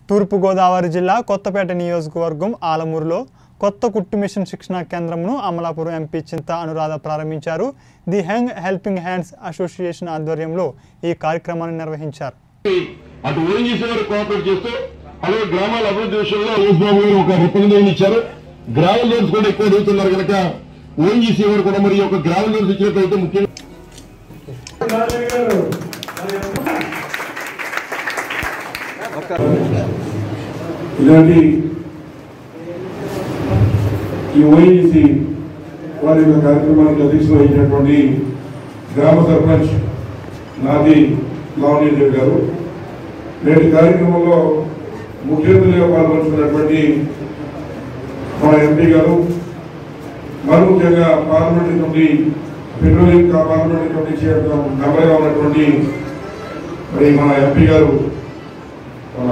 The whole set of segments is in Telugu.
తూర్పుగోదావరి జిల్లా కొత్తపేట నియోజకవర్గం ఆలమూరులో కొత్త కుట్టు మిషన్ శిక్షణా కేంద్రంను అమలాపురం ఎంపీ చింత అనురాధ ప్రారంభించారు ది హెంగ్ హెల్పింగ్ హ్యాండ్స్ అసోసియేషన్ ఆధ్వర్యంలో ఈ కార్యక్రమాన్ని నిర్వహించారు అటు ఓఎన్జీసీ వారు కోఆపరేట్ చేస్తూ అలాగే గ్రామాల అభివృద్ధి విషయంలో యూస్ బాబు గారు ఒక రిప్రజెంటేషన్ ఇచ్చారు గ్రావెల్ రోడ్స్ కూడా ఎక్కువ అడుగుతున్నారు కనుక ఓఎన్జీసీ వారు కూడా మరి ఈ యొక్క గ్రావెల్ రోడ్స్ ఇచ్చినట్లయితే ముఖ్యంగా ఇలాంటి ఈ ఓఎన్జీసీ వారి యొక్క కార్యక్రమానికి అధ్యక్షత వహించినటువంటి గ్రామ సర్పంచ్ నాది లావణ్యదేవి గారు నేటి కార్యక్రమంలో ముఖ్య అతిథిగా పాల్గొంటున్నటువంటి మన ఎంపీ గారు మరి ముఖ్యంగా పార్లమెంటరీ కమిటీ పెట్రోలియం కా- పార్లమెంటరీ కమిటీ చైర్మన్ మెంబర్గా ఉన్నటువంటి మరి మన ఎంపీ గారు మన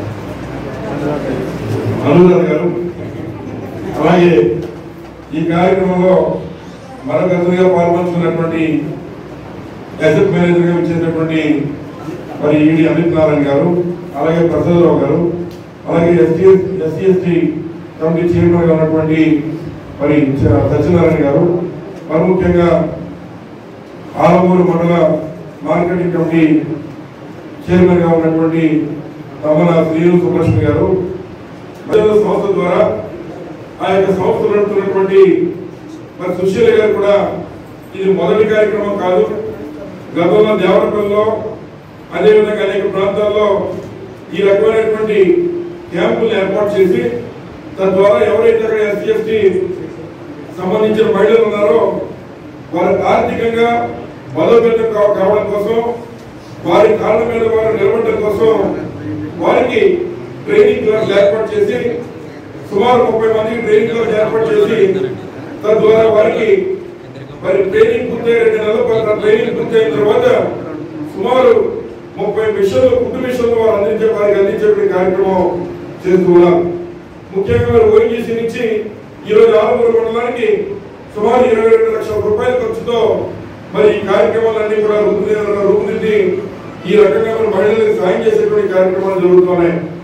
అనురాధ గారు అలాగే ఈ కార్యక్రమంలో మరొక అతిథిగా పాల్గొంటున్నటువంటి అసెట్ మేనేజర్ గా ఇచ్చేటటువంటి మరి ఈడి అమిత్ నారాయణ గారు అలాగే ప్రసాదరావు గారు అలాగే ST SC ST committee chairman గా ఉన్నటువంటి మరి చ- సత్యనారాయణ గారు మరి ముఖ్యంగా ఆలమూరు మండల మార్కెటింగ్ కమిటీ చైర్మన్ గా ఉన్నటువంటి తమ్మన శ్రీను సుభలక్ష్మి గారు ప్రజల సంస్థ ద్వారా ఆ యొక్క సంస్థ నడుపుతున్నటువంటి మరి సుశీల గారు కూడా ఇది మొదటి కార్యక్రమం కాదు గతంలో దేవరపల్లిలో అదేవిధంగా అనేక ప్రాంతాల్లో ఈ రకమైనటువంటి క్యాంపులను ఏర్పాటు చేసి తద్వారా ఎవరైతే అక్కడ ఎస్సీ ఎస్టీ సంబంధించిన మహిళలు ఉన్నారో వారి ఆర్థికంగా బలోపేతం కావ- కావడం కోసం వారి కాళ్ళ మీద వారు నిలబడడం కోసం వారికి ట్రైనింగ్ క్లాస్ ఏర్పాటు చేసి సుమారు ముప్పై మందికి ట్రైనింగ్ క్లాస్ ఏర్పాటు చేసి తద్వారా వారికి మరి ట్రైనింగ్ పూర్తయి రెండు నెలల పాటు ట్రైనింగ్ పూర్తయిన తర్వాత సుమారు ముప్పై మిషన్లు కుట్టు మిషన్లు వారు అందించే వారికి అందించే కార్యక్రమం చేస్తూ ఉన్నారు ముఖ్యంగా మరి ఓఎన్జీసీ నుంచి ఈ రోజు ఆలమూరు మండలానికి సుమారు ఇరవై రెండు లక్షల రూపాయల ఖర్చుతో మరి ఈ కార్యక్రమాలన్నీ కూడా రూపుది రూపుదిద్ది ఈ రకంగా మరి మహిళలకు సాయం చేసేటువంటి కార్యక్రమాలు జరుగుతున్నాయి